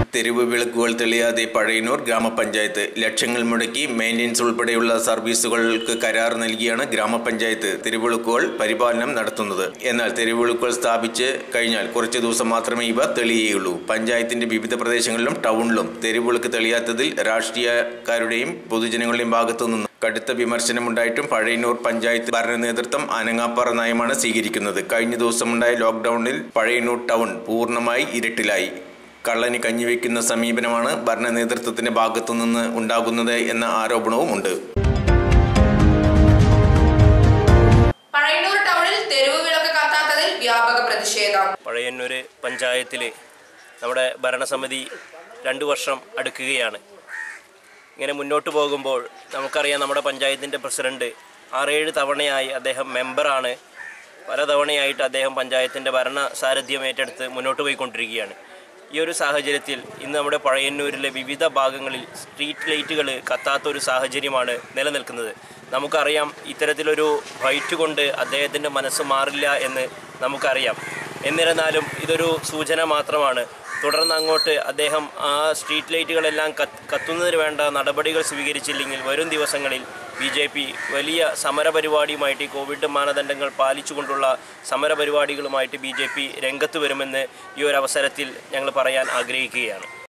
തെരുവ് വിളക്കുകൾ തെളിയാതെ പഴയന്നൂർ ഗ്രാമപഞ്ചായത്ത് ലക്ഷങ്ങൾ മുടക്കി മെയിൻ്റെനൻസ് ഉൾപ്പെടെയുള്ള സർവീസുകൾക്ക് കരാർ നൽകിയാണ് ഗ്രാമപഞ്ചായത്ത് തെരുവിളക്കുകൾ പരിപാലനം നടത്തുന്നത് എന്നാൽ തെരുവിളക്കുകൾ സ്ഥാപിച്ച് കഴിഞ്ഞാൽ കുറച്ച് ദിവസം മാത്രമേ ഇവ തെളിയുകയുള്ളൂ പഞ്ചായത്തിന്റെ വിവിധ പ്രദേശങ്ങളിലും ടൗണിലും തെരുവിളക്ക് തെളിയാത്തതിൽ രാഷ്ട്രീയക്കാരുടെയും പൊതുജനങ്ങളുടെയും ഭാഗത്തു നിന്ന് കടുത്ത വിമർശനമുണ്ടായിട്ടും പഴയന്നൂർ പഞ്ചായത്ത് ഭരണ നേതൃത്വം അനങ്ങാപ്പാറ നയമാണ് സ്വീകരിക്കുന്നത് കഴിഞ്ഞ ദിവസമുണ്ടായ ലോക്ക്ഡൌണിൽ പഴയന്നൂർ ടൗൺ പൂർണ്ണമായി ഇരുട്ടിലായി കള്ളന് കഞ്ഞിവെക്കുന്ന സമീപനമാണ് ഭരണ നേതൃത്വത്തിന്റെ ഭാഗത്തു നിന്ന് ഉണ്ടാകുന്നത് എന്ന ആരോപണവുമുണ്ട് പഴയന്നൂർ ടൗണിൽ തെരുവ് വിളക്ക് കത്താത്തതിൽ വ്യാപക പ്രതിഷേധം പഴയന്നൂർ പഞ്ചായത്തിൽ നമ്മുടെ ഭരണസമിതി രണ്ടു വർഷം അടുക്കുകയാണ് ഇങ്ങനെ മുന്നോട്ട് പോകുമ്പോൾ നമുക്കറിയാം നമ്മുടെ പഞ്ചായത്തിൻ്റെ പ്രസിഡന്റ് ആറേഴ് തവണയായി അദ്ദേഹം മെമ്പറാണ് പലതവണയായിട്ട് അദ്ദേഹം പഞ്ചായത്തിൻ്റെ ഭരണ സാരഥ്യം ഏറ്റെടുത്ത് മുന്നോട്ട് പോയിക്കൊണ്ടിരിക്കുകയാണ് ഈ ഒരു സാഹചര്യത്തിൽ ഇന്ന് നമ്മുടെ പഴയന്നൂരിലെ വിവിധ ഭാഗങ്ങളിൽ സ്ട്രീറ്റ് ലൈറ്റുകൾ കത്താത്ത ഒരു സാഹചര്യമാണ് നിലനിൽക്കുന്നത് നമുക്കറിയാം ഇത്തരത്തിലൊരു ഫൈറ്റ് കൊണ്ട് അദ്ദേഹത്തിൻ്റെ മനസ്സ് മാറില്ല എന്ന് നമുക്കറിയാം എന്നിരുന്നാലും ഇതൊരു സൂചന മാത്രമാണ് തുടർന്ന് അങ്ങോട്ട് അദ്ദേഹം ആ സ്ട്രീറ്റ് ലൈറ്റുകളെല്ലാം കത്ത് കത്തുന്നതിന് വേണ്ട നടപടികൾ സ്വീകരിച്ചില്ലെങ്കിൽ വരും ദിവസങ്ങളിൽ ബി ജെ പി വലിയ സമരപരിപാടിയുമായിട്ട് ഈ കോവിഡ് മാനദണ്ഡങ്ങൾ പാലിച്ചുകൊണ്ടുള്ള സമരപരിപാടികളുമായിട്ട് ബി ജെ പി രംഗത്ത് വരുമെന്ന് ഈ ഒരു അവസരത്തിൽ ഞങ്ങൾ പറയാൻ ആഗ്രഹിക്കുകയാണ്